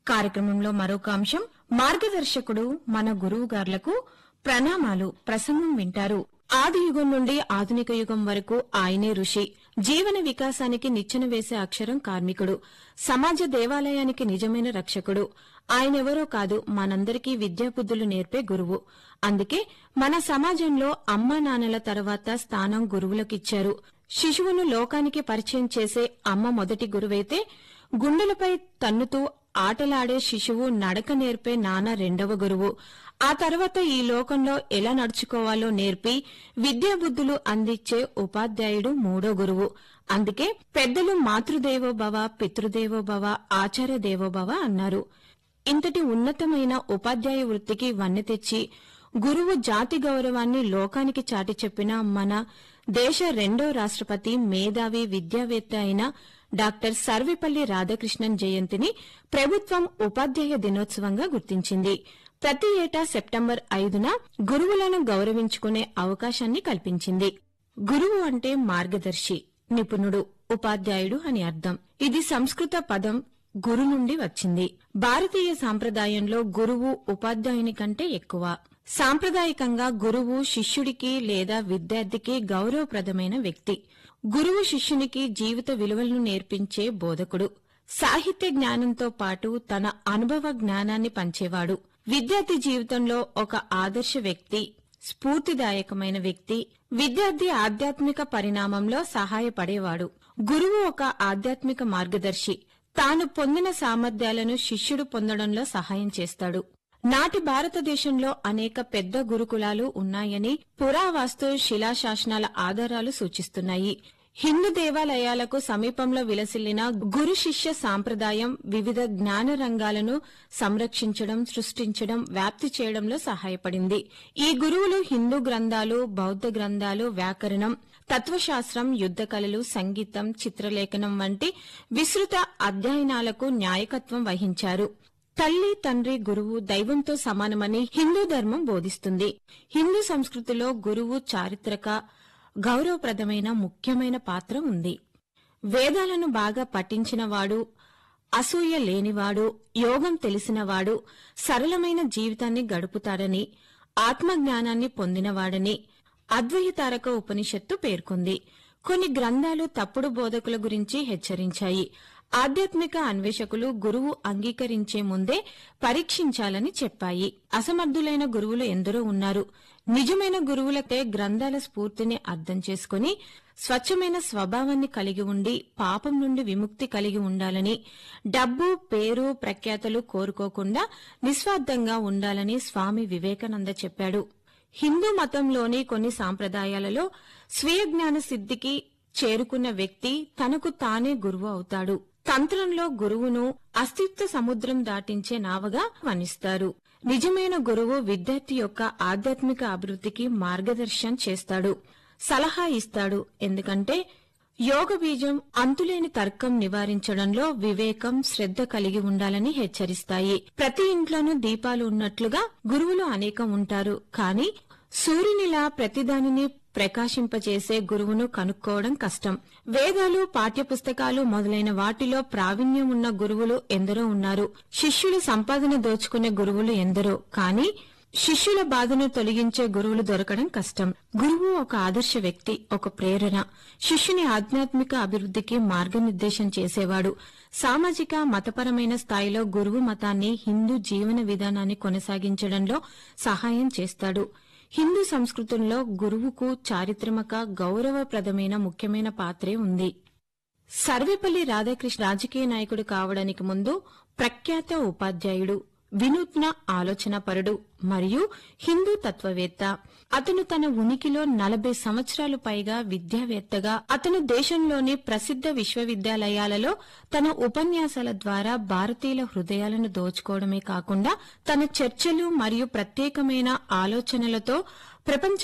కార్యక్రమంలో మరొక అంశం మార్గదర్శకుడు మన గురువుగార్లకు ప్రణామాలు ప్రసంగం వింటారు ఆది యుగం నుండి ఆధునిక యుగం వరకు ఆయనే ఋషి జీవన వికాసానికి నిచ్చెన వేసే అక్షరం కార్మికుడు సమాజ దేవాలయానికి నిజమైన రక్షకుడు ఆయనెవరో కాదు మనందరికీ విద్యాబుద్ధులు నేర్పే గురువు అందుకే మన సమాజంలో అమ్మా నాన్నల తర్వాత స్థానం గురువులకిచ్చారు శిశువును లోకానికి పరిచయం చేసే అమ్మ మొదటి గురువైతే గుండెలపై తన్నుతూ ఆటలాడే శిశువు నడక నేర్పే నాన్న రెండవ గురువు ఆ తర్వాత ఈ లోకంలో ఎలా నడుచుకోవాలో నేర్పి విద్యాబుద్ధులు అందించే ఉపాధ్యాయుడు మూడో గురువు అందుకే పెద్దలు మాతృదేవో భవ పితృదేవో భవ ఆచార్య దేవో భవ అన్నారు ఇంతటి ఉన్నతమైన ఉపాధ్యాయ వృత్తికి వన్నె తెచ్చి గురువు జాతి గౌరవాన్ని లోకానికి చాటి చెప్పిన మన దేశ రెండో రాష్ట్రపతి మేధావి విద్యావేత్త అయిన డాక్టర్ సర్వేపల్లి రాధాకృష్ణన్ జయంతిని ప్రభుత్వం ఉపాధ్యాయ దినోత్సవంగా గుర్తించింది ప్రతి ఏటా సెప్టెంబర్ ఐదున గురువులను గౌరవించుకునే అవకాశాన్ని కల్పించింది గురువు అంటే మార్గదర్శి నిపుణుడు ఉపాధ్యాయుడు అని అర్థం ఇది సంస్కృత పదం గురు నుండి వచ్చింది భారతీయ సాంప్రదాయంలో గురువు ఉపాధ్యాయుని కంటే ఎక్కువ సాంప్రదాయకంగా గురువు శిష్యుడికి లేదా విద్యార్థికి గౌరవప్రదమైన వ్యక్తి గురువు శిష్యునికి జీవిత విలువలను నేర్పించే బోధకుడు సాహిత్య జ్ఞానంతో పాటు తన అనుభవ జ్ఞానాన్ని పంచేవాడు విద్యార్థి జీవితంలో ఒక ఆదర్శ వ్యక్తి స్ఫూర్తిదాయకమైన వ్యక్తి విద్యార్థి ఆధ్యాత్మిక పరిణామంలో సహాయపడేవాడు గురువు ఒక ఆధ్యాత్మిక మార్గదర్శి తాను పొందిన సామర్థ్యాలను శిష్యుడు పొందడంలో సహాయం చేస్తాడు నాటి భారతదేశంలో అనేక పెద్ద గురుకులాలు ఉన్నాయని పురావాస్తు శిలాశాసనాల ఆధారాలు సూచిస్తున్నాయి హిందూ దేవాలయాలకు సమీపంలో విలసిల్లిన గురు శిష్య సాంప్రదాయం వివిధ జ్ఞాన రంగాలను సంరక్షించడం సృష్టించడం వ్యాప్తి చేయడంలో సహాయపడింది ఈ గురువులు హిందూ గ్రంథాలు బౌద్ధ గ్రంథాలు వ్యాకరణం తత్వశాస్త్రం యుద్ధ కళలు సంగీతం చిత్రలేఖనం వంటి విస్తృత అధ్యయనాలకు న్యాయకత్వం వహించారు తల్లి తండ్రి గురువు దైవంతో సమానమని హిందూ ధర్మం బోధిస్తుంది హిందూ సంస్కృతిలో గురువు చారిత్రక గౌరవప్రదమైన ముఖ్యమైన పాత్ర ఉంది వేదాలను బాగా పఠించినవాడు అసూయ లేనివాడు యోగం తెలిసినవాడు సరళమైన జీవితాన్ని గడుపుతాడని ఆత్మజ్ఞానాన్ని పొందినవాడని అద్వైతారక ఉపనిషత్తు పేర్కొంది కొన్ని గ్రంథాలు తప్పుడు బోధకుల గురించి హెచ్చరించాయి ఆధ్యాత్మిక అన్వేషకులు గురువు అంగీకరించే ముందే పరీక్షించాలని చెప్పాయి అసమర్థులైన గురువులు ఎందరో ఉన్నారు నిజమైన గురువులకే గ్రంథాల స్ఫూర్తిని అర్థం చేసుకుని స్వచ్ఛమైన స్వభావాన్ని కలిగి ఉండి పాపం నుండి విముక్తి కలిగి ఉండాలని డబ్బు పేరు ప్రఖ్యాతలు కోరుకోకుండా నిస్వార్థంగా ఉండాలని స్వామి వివేకానంద చెప్పాడు హిందూ మతంలోని కొన్ని సాంప్రదాయాలలో స్వీయ జ్ఞాన సిద్ధికి చేరుకున్న వ్యక్తి తనకు తానే గురువు అవుతాడు తంత్రంలో గురువును అస్తిత్వ సముద్రం దాటించే నావగా వర్ణిస్తారు నిజమైన గురువు విద్యార్థి యొక్క ఆధ్యాత్మిక అభివృద్ధికి మార్గదర్శనం చేస్తాడు సలహా ఇస్తాడు ఎందుకంటే యోగ బీజం అంతులేని తర్కం నివారించడంలో వివేకం శ్రద్ధ కలిగి ఉండాలని హెచ్చరిస్తాయి ప్రతి ఇంట్లోనూ దీపాలు ఉన్నట్లుగా గురువులు అనేకం ఉంటారు కానీ సూర్యునిలా ప్రతిదానిని ప్రకాశింపచేసే గురువును కనుక్కోవడం కష్టం వేదాలు పాఠ్యపుస్తకాలు మొదలైన వాటిలో ప్రావీణ్యం ఉన్న గురువులు ఎందరో ఉన్నారు శిష్యుల సంపాదన దోచుకునే గురువులు ఎందరో కానీ శిష్యుల బాధను తొలగించే గురువులు దొరకడం కష్టం గురువు ఒక ఆదర్శ వ్యక్తి ఒక ప్రేరణ శిష్యుని ఆధ్యాత్మిక అభివృద్ధికి మార్గనిర్దేశం చేసేవాడు సామాజిక మతపరమైన స్థాయిలో గురువు మతాన్ని హిందూ జీవన విధానాన్ని కొనసాగించడంలో సహాయం చేస్తాడు హిందూ సంస్కృతంలో గురువుకు చారిత్రమక గౌరవప్రదమైన ముఖ్యమైన పాత్రే ఉంది సర్వేపల్లి రాధాకృష్ణ రాజకీయ నాయకుడు కావడానికి ముందు ప్రఖ్యాత ఉపాధ్యాయుడు వినూత్న ఆలోచనపరుడు మరియు హిందూ తత్వవేత్త అతను తన ఉనికిలో నలభై సంవత్సరాలు పైగా విద్యావేత్తగా అతను దేశంలోని ప్రసిద్ధ విశ్వవిద్యాలయాలలో తన ఉపన్యాసాల ద్వారా భారతీయుల హృదయాలను దోచుకోవడమే కాకుండా తన చర్చలు మరియు ప్రత్యేకమైన ఆలోచనలతో ప్రపంచ